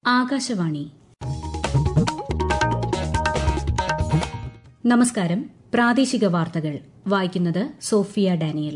ആകാശവാണി നമസ്കാരം പ്രാദേശിക വാർത്തകൾ വായിക്കുന്നത് സോഫിയ ഡാനിയൽ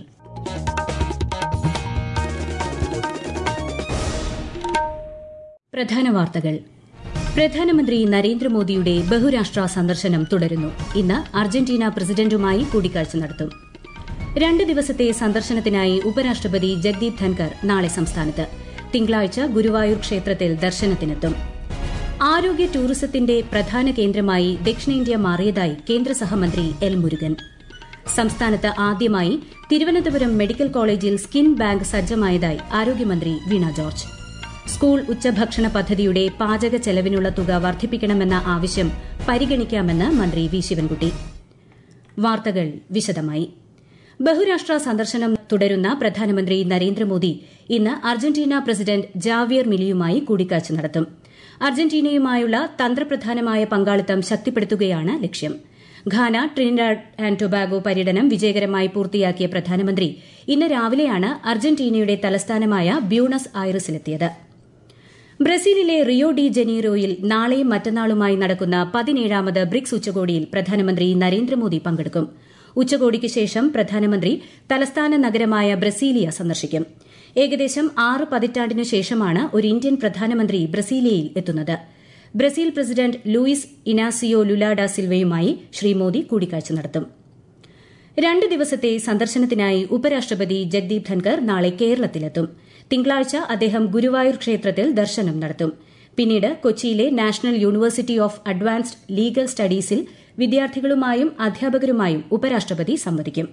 പ്രധാന വാർത്തകൾ പ്രധാനമന്ത്രി നരേന്ദ്രമോദിയുടെ ബഹുരാഷ്ട്ര സന്ദർശനം തുടരുന്നു ഇന്ന് അർജന്റീന പ്രസിഡന്റുമായി കൂടിക്കാഴ്ച നടത്തും രണ്ട് ദിവസത്തെ സന്ദർശനത്തിനായി ഉപരാഷ്ട്രപതി ജഗ്ദീപ് ധൻകർ നാളെ സംസ്ഥാനത്ത് തിങ്കളാഴ്ച ഗുരുവായൂർ ക്ഷേത്രത്തിൽ ദർശനത്തിനെത്തും ആരോഗ്യ ടൂറിസത്തിന്റെ പ്രധാന കേന്ദ്രമായി ദക്ഷിണേന്ത്യ മാറിയതായി കേന്ദ്ര സഹമന്ത്രി എൽ മുരുകൻ സംസ്ഥാനത്ത് ആദ്യമായി തിരുവനന്തപുരം മെഡിക്കൽ കോളേജിൽ സ്കിൻ ബാങ്ക് സജ്ജമായതായി ആരോഗ്യമന്ത്രി വീണ ജോർജ് സ്കൂൾ ഉച്ചഭക്ഷണ പദ്ധതിയുടെ പാചക ചെലവിനുള്ള തുക വർദ്ധിപ്പിക്കണമെന്ന ആവശ്യം പരിഗണിക്കാമെന്ന് മന്ത്രി വി ശിവൻകുട്ടി വാർത്തകൾ വിശദമായി ബഹുരാഷ്ട്ര സന്ദർശനം തുടരുന്ന പ്രധാനമന്ത്രി നരേന്ദ്രമോദി ഇന്ന് അർജന്റീന പ്രസിഡന്റ് ജാവിയർ മിലിയുമായി കൂടിക്കാഴ്ച നടത്തും അർജന്റീനയുമായുള്ള തന്ത്രപ്രധാനമായ പങ്കാളിത്തം ശക്തിപ്പെടുത്തുകയാണ് ലക്ഷ്യം ഘാന ട്രിനിഡാഡ് ആൻഡ് ടൊബാഗോ പര്യടനം വിജയകരമായി പൂർത്തിയാക്കിയ പ്രധാനമന്ത്രി ഇന്ന് രാവിലെയാണ് അർജന്റീനയുടെ തലസ്ഥാനമായ ബ്യൂണസ് ഐറിസിലെത്തിയത് ബ്രസീലിലെ റിയോ ഡി ജനീറോയിൽ നാളെയും മറ്റന്നാളുമായി നടക്കുന്ന പതിനേഴാമത് ബ്രിക്സ് ഉച്ചകോടിയിൽ പ്രധാനമന്ത്രി നരേന്ദ്രമോദി പങ്കെടുക്കും ഉച്ചകോടിക്ക് ശേഷം പ്രധാനമന്ത്രി തലസ്ഥാന നഗരമായ ബ്രസീലിയ സന്ദർശിക്കും ഏകദേശം ആറ് പതിറ്റാണ്ടിനു ശേഷമാണ് ഒരു ഇന്ത്യൻ പ്രധാനമന്ത്രി ബ്രസീലിയയിൽ എത്തുന്നത് Brazil president Luiz Inacio Lula da സിൽവയുമായി ശ്രീ മോദി കൂടിക്കാഴ്ച നടത്തും രണ്ട് ദിവസത്തെ സന്ദർശനത്തിനായി ഉപരാഷ്ട്രപതി ജഗ്ദീപ് ധൻകർ നാളെ കേരളത്തിലെത്തും തിങ്കളാഴ്ച അദ്ദേഹം ഗുരുവായൂർ ക്ഷേത്രത്തിൽ ദർശനം നടത്തും പിന്നീട് കൊച്ചിയിലെ national university of advanced legal സ്റ്റഡീസിൽ വിദ്യാർത്ഥികളുമായും അധ്യാപകരുമായും ഉപരാഷ്ട്രപതി സംവദിക്കും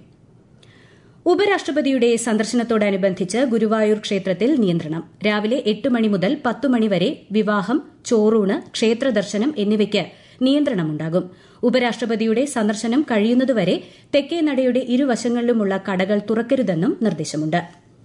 ഉപരാഷ്ട്രപതിയുടെ സന്ദർശനത്തോടനുബന്ധിച്ച് ഗുരുവായൂർ ക്ഷേത്രത്തിൽ നിയന്ത്രണം രാവിലെ എട്ട് മണി മുതൽ പത്ത് മണിവരെ വിവാഹം ചോറൂണ് ക്ഷേത്രദർശനം എന്നിവയ്ക്ക് നിയന്ത്രണമുണ്ടാകും ഉപരാഷ്ട്രപതിയുടെ സന്ദർശനം കഴിയുന്നതുവരെ തെക്കേ നടയുടെ ഇരുവശങ്ങളിലുമുള്ള കടകൾ തുറക്കരുതെന്നും നിർദ്ദേശമുണ്ട്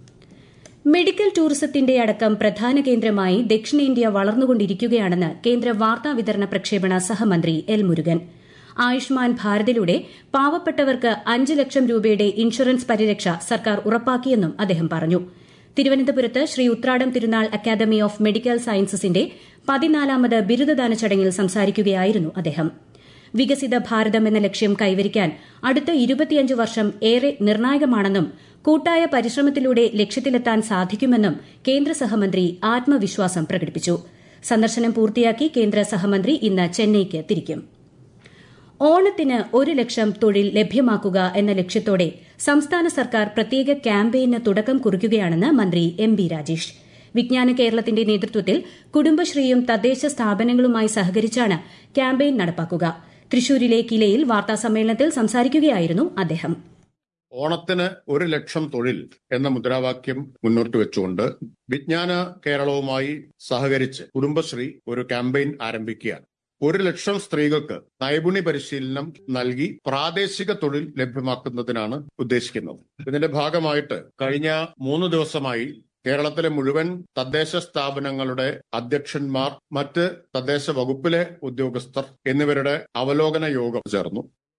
മെഡിക്കൽ ടൂറിസത്തിന്റെ അടക്കം പ്രധാന കേന്ദ്രമായി ദക്ഷിണേന്ത്യ വളർന്നുകൊണ്ടിരിക്കുകയാണെന്ന് കേന്ദ്ര വാർത്താവിതരണ പ്രക്ഷേപണ സഹമന്ത്രി എൽ മുരുകൻ ആയുഷ്മാൻ ഭാരതിലൂടെ പാവപ്പെട്ടവർക്ക് അഞ്ച് ലക്ഷം രൂപയുടെ ഇൻഷുറൻസ് പരിരക്ഷ സർക്കാർ ഉറപ്പാക്കിയെന്നും അദ്ദേഹം പറഞ്ഞു തിരുവനന്തപുരത്ത് Sree Uthradam Thirunal academy of medical സയൻസസിന്റെ പതിനാലാമത് ബിരുദദാന ചടങ്ങിൽ സംസാരിക്കുകയായിരുന്നു അദ്ദേഹം വികസിത ഭാരതം എന്ന ലക്ഷ്യം കൈവരിക്കാൻ അടുത്ത ഇരുപത്തിയഞ്ച് വർഷം ഏറെ നിർണായകമാണെന്നും കൂട്ടായ പരിശ്രമത്തിലൂടെ ലക്ഷ്യത്തിലെത്താൻ സാധിക്കുമെന്നും കേന്ദ്ര സഹമന്ത്രി ആത്മവിശ്വാസം പ്രകടിപ്പിച്ചു സന്ദർശനം പൂർത്തിയാക്കി കേന്ദ്ര സഹമന്ത്രി ഇന്ന് ചെന്നൈക്ക് തിരിക്കും ഓണത്തിന് ഒരു ലക്ഷം തൊഴിൽ ലഭ്യമാക്കുക എന്ന ലക്ഷ്യത്തോടെ സംസ്ഥാന സർക്കാർ പ്രത്യേക ക്യാമ്പയിന് തുടക്കം കുറിക്കുകയാണെന്ന് മന്ത്രി എം ബി രാജേഷ് വിജ്ഞാന കേരളത്തിന്റെ നേതൃത്വത്തിൽ കുടുംബശ്രീയും തദ്ദേശ സ്ഥാപനങ്ങളുമായി സഹകരിച്ചാണ് ക്യാമ്പയിൻ നടപ്പാക്കുക തൃശൂരിലെ കിലയിൽ വാർത്താസമ്മേളനത്തിൽ സംസാരിക്കുകയായിരുന്നു അദ്ദേഹം ഓണത്തിന് ഒരു ലക്ഷം തൊഴിൽ എന്ന മുദ്രാവാക്യം മുന്നോട്ട് വെച്ചുകൊണ്ട് വിജ്ഞാന കേരളവുമായി സഹകരിച്ച് കുടുംബശ്രീ ഒരു ക്യാമ്പയിൻ ആരംഭിക്കുകയാണ് ഒരു ലക്ഷം സ്ത്രീകൾക്ക് നൈപുണ്യ പരിശീലനം നൽകി പ്രാദേശിക തൊഴിൽ ലഭ്യമാക്കുന്നതിനാണ് ഉദ്ദേശിക്കുന്നത് ഇതിന്റെ ഭാഗമായിട്ട് കഴിഞ്ഞ മൂന്ന് ദിവസമായി കേരളത്തിലെ മുഴുവൻ തദ്ദേശ സ്ഥാപനങ്ങളുടെ അധ്യക്ഷന്മാർ മറ്റ് തദ്ദേശ വകുപ്പിലെ ഉദ്യോഗസ്ഥർ എന്നിവരുടെ അവലോകന യോഗം ചേർന്നു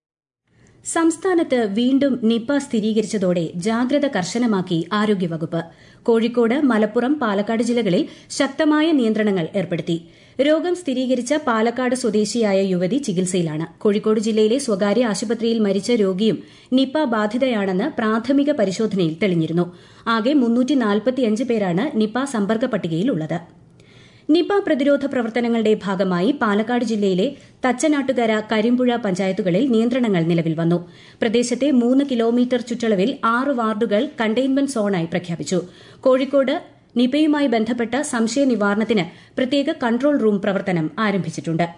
സംസ്ഥാനത്ത് വീണ്ടും നിപ സ്ഥിരീകരിച്ചതോടെ ജാഗ്രത കർശനമാക്കി ആരോഗ്യവകുപ്പ് കോഴിക്കോട് മലപ്പുറം പാലക്കാട് ജില്ലകളിൽ ശക്തമായ നിയന്ത്രണങ്ങൾ ഏർപ്പെടുത്തി രോഗം സ്ഥിരീകരിച്ച പാലക്കാട് സ്വദേശിയായ യുവതി ചികിത്സയിലാണ് കോഴിക്കോട് ജില്ലയിലെ സ്വകാര്യ ആശുപത്രിയിൽ മരിച്ച രോഗിയും നിപ ബാധിതയാണെന്ന് പ്രാഥമിക പരിശോധനയിൽ തെളിഞ്ഞിരുന്നു ആകെ പേരാണ് നിപ സമ്പർക്ക പട്ടികയിലുള്ളത് നിപ പ്രതിരോധ പ്രവർത്തനങ്ങളുടെ ഭാഗമായി പാലക്കാട് ജില്ലയിലെ തച്ചനാട്ടുകര കരിമ്പുഴ പഞ്ചായത്തുകളിൽ നിയന്ത്രണങ്ങൾ നിലവിൽ വന്നു പ്രദേശത്തെ മൂന്ന് കിലോമീറ്റർ ചുറ്റളവിൽ ആറ് വാർഡുകൾ കണ്ടെയ്ൻമെന്റ് സോണായി പ്രഖ്യാപിച്ചു കോഴിക്കോട് നിപയുമായി ബന്ധപ്പെട്ട സംശയ നിവാരണത്തിന് പ്രത്യേക കൺട്രോൾ റൂം പ്രവർത്തനം ആരംഭിച്ചിട്ടുണ്ട്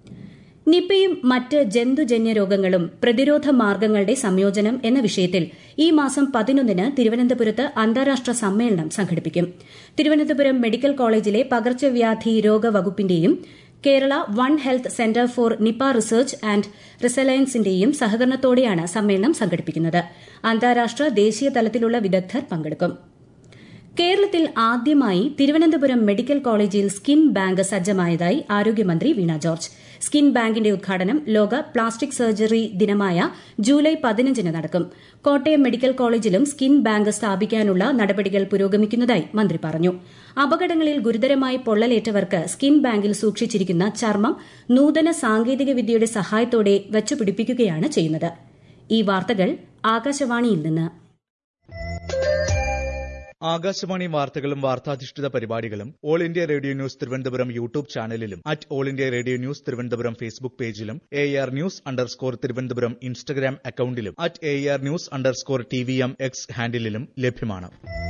നിപയും മറ്റ് ജന്തുജന്യ രോഗങ്ങളും പ്രതിരോധ മാർഗങ്ങളുടെ സംയോജനം എന്ന വിഷയത്തിൽ ഈ മാസം പതിനൊന്നിന് തിരുവനന്തപുരത്ത് അന്താരാഷ്ട്ര സമ്മേളനം സംഘടിപ്പിക്കും തിരുവനന്തപുരം മെഡിക്കൽ കോളേജിലെ പകർച്ചവ്യാധി രോഗവകുപ്പിന്റെയും Kerala one health centre for Nipah research and റിസലയൻസിന്റെയും സഹകരണത്തോടെയാണ് സമ്മേളനം സംഘടിപ്പിക്കുന്നത് അന്താരാഷ്ട്ര ദേശീയ തലത്തിലുള്ള വിദഗ്ധർ പങ്കെടുക്കും കേരളത്തിൽ ആദ്യമായി തിരുവനന്തപുരം മെഡിക്കൽ കോളേജിൽ സ്കിൻ ബാങ്ക് സജ്ജമായതായി ആരോഗ്യമന്ത്രി വീണ ജോർജ് സ്കിൻ ബാങ്കിന്റെ ഉദ്ഘാടനം ലോക പ്ലാസ്റ്റിക് സർജറി ദിനമായ ജൂലൈ പതിനഞ്ചിന് നടക്കും കോട്ടയം മെഡിക്കൽ കോളേജിലും സ്കിൻ ബാങ്ക് സ്ഥാപിക്കാനുള്ള നടപടികൾ പുരോഗമിക്കുന്നതായി മന്ത്രി പറഞ്ഞു അപകടങ്ങളിൽ ഗുരുതരമായി പൊള്ളലേറ്റവർക്ക് സ്കിൻ ബാങ്കിൽ സൂക്ഷിച്ചിരിക്കുന്ന ചർമ്മം നൂതന സാങ്കേതിക വിദ്യയുടെ സഹായത്തോടെ വച്ചുപിടിപ്പിക്കുകയാണ് ചെയ്യുന്നത് ഈ വാർത്തകൾ ആകാശവാണിയിൽ നിന്ന് ആകാശവാണി വാർത്തകളും വാർത്താധിഷ്ഠിത പരിപാടികളും all India radio news Thiruvananthapuram YouTube ചാനലിലും at all India radio news Thiruvananthapuram Facebook പേജിലും A R news underscore Thiruvananthapuram Instagram അക്കൌണ്ടിലും at A R news underscore T V M X ഹാൻഡിലും ലഭ്യമാണ്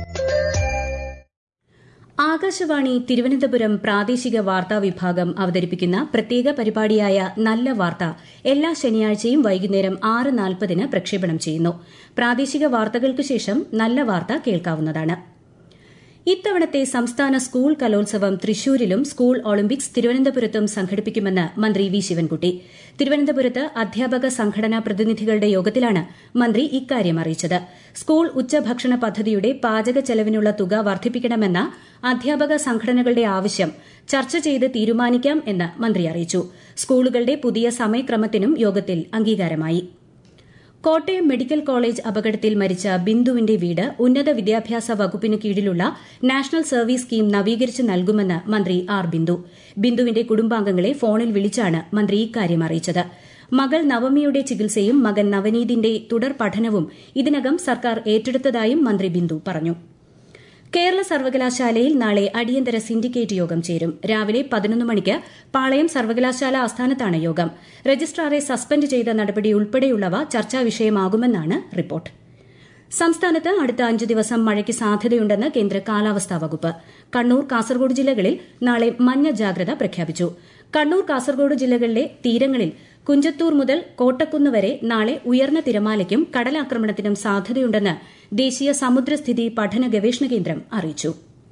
ആകാശവാണി തിരുവനന്തപുരം പ്രാദേശിക വാർത്താ വിഭാഗം അവതരിപ്പിക്കുന്ന പ്രത്യേക പരിപാടിയായ നല്ല വാർത്ത എല്ലാ ശനിയാഴ്ചയും വൈകുന്നേരം ആറ് നാൽപ്പതിന് പ്രക്ഷേപണം ചെയ്യുന്നു പ്രാദേശിക വാർത്തകൾക്ക് ശേഷം നല്ല വാർത്ത കേൾക്കാവുന്നതാണ് ഇത്തവണത്തെ സംസ്ഥാന സ്കൂൾ കലോത്സവം തൃശൂരിലും സ്കൂൾ ഒളിമ്പിക്സ് തിരുവനന്തപുരത്തും സംഘടിപ്പിക്കുമെന്ന് മന്ത്രി വി ശിവൻകുട്ടി തിരുവനന്തപുരത്ത് അധ്യാപക സംഘടനാ പ്രതിനിധികളുടെ യോഗത്തിലാണ് മന്ത്രി ഇക്കാര്യം അറിയിച്ചത് സ്കൂൾ ഉച്ചഭക്ഷണ പദ്ധതിയുടെ പാചക ചെലവിനുള്ള തുക വർദ്ധിപ്പിക്കണമെന്ന അധ്യാപക സംഘടനകളുടെ ആവശ്യം ചർച്ച ചെയ്ത് തീരുമാനിക്കാം എന്ന് മന്ത്രി അറിയിച്ചു സ്കൂളുകളുടെ പുതിയ സമയക്രമത്തിനും യോഗത്തിൽ അംഗീകാരമായി കോട്ടയം മെഡിക്കൽ കോളേജ് അപകടത്തിൽ മരിച്ച ബിന്ദുവിന്റെ വീട് ഉന്നത വിദ്യാഭ്യാസ വകുപ്പിന് കീഴിലുള്ള നാഷണൽ സർവീസ് സ്കീം നവീകരിച്ച് നൽകുമെന്ന് മന്ത്രി ആർ ബിന്ദു ബിന്ദുവിന്റെ കുടുംബാംഗങ്ങളെ ഫോണിൽ വിളിച്ചാണ് മന്ത്രി ഇക്കാര്യം അറിയിച്ചത് മകൾ നവമിയുടെ ചികിത്സയും മകൻ നവനീതിന്റെ തുടർ പഠനവും ഇതിനകം സർക്കാർ ഏറ്റെടുത്തതായും മന്ത്രി ബിന്ദു പറഞ്ഞു കേരള സർവകലാശാലയിൽ നാളെ അടിയന്തര സിൻഡിക്കേറ്റ് യോഗം ചേരും രാവിലെ പതിനൊന്ന് മണിക്ക് പാളയം സർവകലാശാല ആസ്ഥാനത്താണ് യോഗം രജിസ്ട്രാറെ സസ്പെൻഡ് ചെയ്ത നടപടി ഉൾപ്പെടെയുള്ളവ ചർച്ചാ വിഷയമാകുമെന്നാണ് റിപ്പോർട്ട് സംസ്ഥാനത്ത് അടുത്ത അഞ്ചു ദിവസം മഴയ്ക്ക് സാധ്യതയുണ്ടെന്ന് കേന്ദ്ര കാലാവസ്ഥാ വകുപ്പ് കണ്ണൂർ കാസർഗോഡ് ജില്ലകളിൽ നാളെ മഞ്ഞ ജാഗ്രത പ്രഖ്യാപിച്ചു കണ്ണൂർ കാസർഗോഡ് ജില്ലകളിലെ തീരങ്ങളിൽ കുഞ്ചത്തൂർ മുതൽ കോട്ടക്കുന്ന് വരെ നാളെ ഉയർന്ന തിരമാലയ്ക്കും കടലാക്രമണത്തിനും സാധ്യതയുണ്ടെന്ന് ദേശീയ സമുദ്രസ്ഥിതി പഠന ഗവേഷണ കേന്ദ്രം അറിയിച്ചു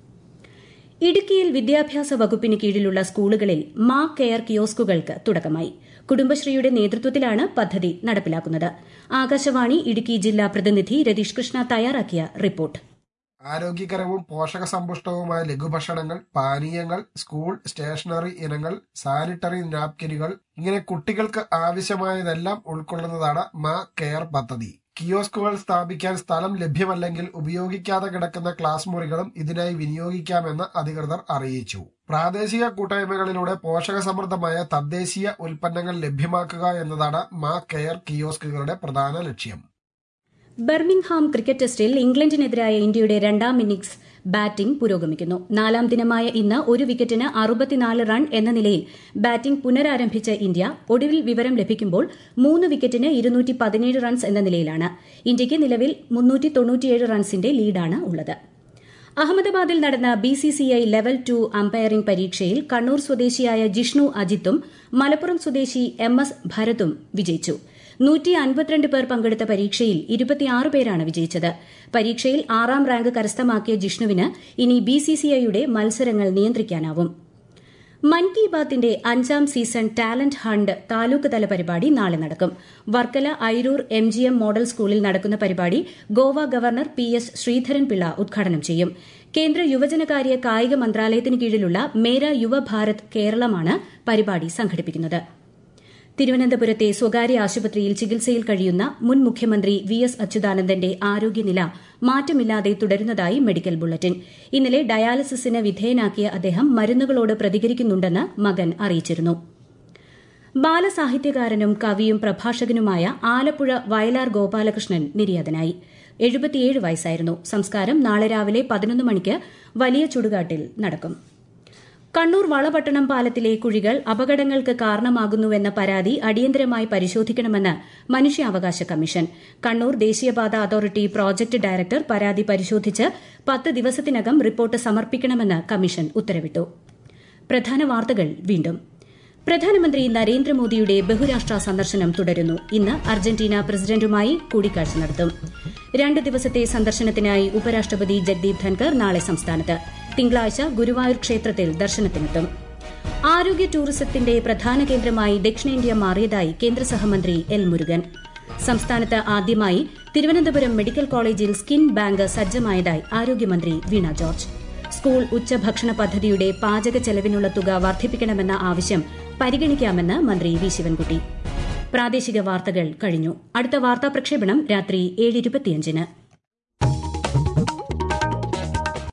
ഇടുക്കിയിൽ വിദ്യാഭ്യാസ വകുപ്പിന് കീഴിലുള്ള സ്കൂളുകളിൽ മാ കെയർ കിയോസ്കുകൾക്ക് തുടക്കമായി കുടുംബശ്രീയുടെ നേതൃത്വത്തിലാണ് പദ്ധതി നടപ്പിലാക്കുന്നത് ആകാശവാണി ഇടുക്കി ജില്ലാ പ്രതിനിധി രതീഷ് കൃഷ്ണ തയ്യാറാക്കിയ റിപ്പോർട്ട് ആരോഗ്യകരവും പോഷകസമ്പുഷ്ടവുമായ ലഘുഭക്ഷണങ്ങൾ പാനീയങ്ങൾ സ്കൂൾ സ്റ്റേഷനറി ഇനങ്ങൾ സാനിറ്ററി നാപ്കിനുകൾ ഇങ്ങനെ കുട്ടികൾക്ക് ആവശ്യമായതെല്ലാം ഉൾക്കൊള്ളുന്നതാണ് മാ കെയർ പദ്ധതി കിയോസ്കുകൾ സ്ഥാപിക്കാൻ സ്ഥലം ലഭ്യമല്ലെങ്കിൽ ഉപയോഗിക്കാതെ കിടക്കുന്ന ക്ലാസ് മുറികളും ഇതിനായി വിനിയോഗിക്കാമെന്ന് അധികൃതർ അറിയിച്ചു പ്രാദേശിക കൂട്ടായ്മകളിലൂടെ പോഷകസമൃദ്ധമായ തദ്ദേശീയ ഉൽപ്പന്നങ്ങൾ ലഭ്യമാക്കുക എന്നതാണ് മാ കെയർ കിയോസ്കുകളുടെ പ്രധാന ലക്ഷ്യം ബർമിംഗ്ഹാം ക്രിക്കറ്റ് ടെസ്റ്റിൽ ഇംഗ്ലണ്ടിനെതിരായ ഇന്ത്യയുടെ രണ്ടാം ഇന്നിംഗ്സ് ബാറ്റിംഗ് പുരോഗമിക്കുന്നു നാലാം ദിനമായ ഇന്ന് ഒരു വിക്കറ്റിന് അറുപത്തിനാല് റൺ എന്ന നിലയിൽ ബാറ്റിംഗ് പുനരാരംഭിച്ച ഇന്ത്യ ഒടുവിൽ വിവരം ലഭിക്കുമ്പോൾ മൂന്ന് വിക്കറ്റിന് ഇരുന്നൂറ്റി പതിനേഴ് റൺസ് എന്ന നിലയിലാണ് ഇന്ത്യയ്ക്ക് നിലവിൽ മുന്നൂറ്റി തൊണ്ണൂറ്റിയേഴ് റൺസിന്റെ ലീഡാണ് ഉള്ളത് അഹമ്മദാബാദിൽ നടന്ന ബിസിസിഐ ലെവൽ ടു അമ്പയറിംഗ് പരീക്ഷയിൽ കണ്ണൂർ സ്വദേശിയായ ജിഷ്ണു അജിത്തും മലപ്പുറം സ്വദേശി എം എസ് ഭരതും വിജയിച്ചു നൂറ്റി അൻപത്തിരണ്ട് പേർ പങ്കെടുത്ത പരീക്ഷയിൽ ഇരുപത്തിയാറ് പേരാണ് വിജയിച്ചത് പരീക്ഷയിൽ ആറാം റാങ്ക് കരസ്ഥമാക്കിയ ജിഷ്ണുവിന് ഇനി ബിസിസിഐയുടെ മത്സരങ്ങൾ നിയന്ത്രിക്കാനാവും മൻ കി ബാത്തിന്റെ അഞ്ചാം സീസൺ ടാലന്റ് ഹണ്ട് താലൂക്ക് തല പരിപാടി നാളെ നടക്കും Varkala Airoor M G M model സ്കൂളിൽ നടക്കുന്ന പരിപാടി Goa governor P S Sreedharan Pillai ഉദ്ഘാടനം ചെയ്യും കേന്ദ്ര യുവജനകാര്യ കായിക മന്ത്രാലയത്തിന് കീഴിലുള്ള മേര യുവഭാരത് കേരളമാണ് പരിപാടി സംഘടിപ്പിക്കുന്നത് തിരുവനന്തപുരത്തെ സ്വകാര്യ ആശുപത്രിയിൽ ചികിത്സയിൽ കഴിയുന്ന മുൻ മുഖ്യമന്ത്രി വി എസ് അച്യുതാനന്ദന്റെ ആരോഗ്യനില മാറ്റമില്ലാതെ തുടരുന്നതായി മെഡിക്കൽ ബുള്ളറ്റിൻ ഇന്നലെ ഡയാലിസിസിന് വിധേയനാക്കിയ അദ്ദേഹം മരുന്നുകളോട് പ്രതികരിക്കുന്നുണ്ടെന്ന് മകൻ അറിയിച്ചിരുന്നു ബാലസാഹിത്യകാരനും കവിയും പ്രഭാഷകനുമായ ആലപ്പുഴ വയലാർ ഗോപാലകൃഷ്ണൻ നിര്യാതനായി എഴുപത്തിയേഴ് വയസ്സായിരുന്നു സംസ്കാരം നാളെ രാവിലെ പതിനൊന്ന് മണിക്ക് വലിയ ചുടുകാട്ടിൽ നടക്കും കണ്ണൂർ വളപട്ടണം പാലത്തിലെ കുഴികൾ അപകടങ്ങൾക്ക് കാരണമാകുന്നുവെന്ന പരാതി അടിയന്തരമായി പരിശോധിക്കണമെന്ന് മനുഷ്യാവകാശ കമ്മീഷൻ കണ്ണൂർ ദേശീയപാത അതോറിറ്റി പ്രോജക്ട് ഡയറക്ടർ പരാതി പരിശോധിച്ച് പത്ത് ദിവസത്തിനകം റിപ്പോർട്ട് സമർപ്പിക്കണമെന്ന് കമ്മീഷൻ ഉത്തരവിട്ടു പ്രധാന വാർത്തകൾ വീണ്ടും പ്രധാനമന്ത്രി നരേന്ദ്രമോദിയുടെ ബഹുരാഷ്ട്ര സന്ദർശനം തുടരുന്നു ഇന്ന് അർജന്റീന പ്രസിഡന്റുമായി കൂടിക്കാഴ്ച നടത്തും രണ്ട് ദിവസത്തെ സന്ദർശനത്തിനായി ഉപരാഷ്ട്രപതി ജഗ്ദീപ് ധൻകർ നാളെ സംസ്ഥാനത്ത് തിങ്കളാഴ്ച ഗുരുവായൂർ ക്ഷേത്രത്തിൽ ദർശനത്തിനെത്തും ആരോഗ്യ ടൂറിസത്തിന്റെ പ്രധാന കേന്ദ്രമായി ദക്ഷിണേന്ത്യ മാറിയതായി കേന്ദ്ര സഹമന്ത്രി എൽ മുരുകൻ സംസ്ഥാനത്ത് ആദ്യമായി തിരുവനന്തപുരം മെഡിക്കൽ കോളേജിൽ സ്കിൻ ബാങ്ക് സജ്ജമായതായി ആരോഗ്യമന്ത്രി വീണ ജോർജ് സ്കൂൾ ഉച്ചഭക്ഷണ പദ്ധതിയുടെ പാചക ചെലവിനുള്ള തുക വർദ്ധിപ്പിക്കണമെന്ന ആവശ്യം പരിഗണിക്കാമെന്ന് മന്ത്രി വി ശിവൻകുട്ടി പ്രാദേശിക വാർത്തകൾ കഴിഞ്ഞു അടുത്ത വാർത്താ പ്രക്ഷേപണം രാത്രി ഏഴ് ഇരുപത്തിയഞ്ചിന്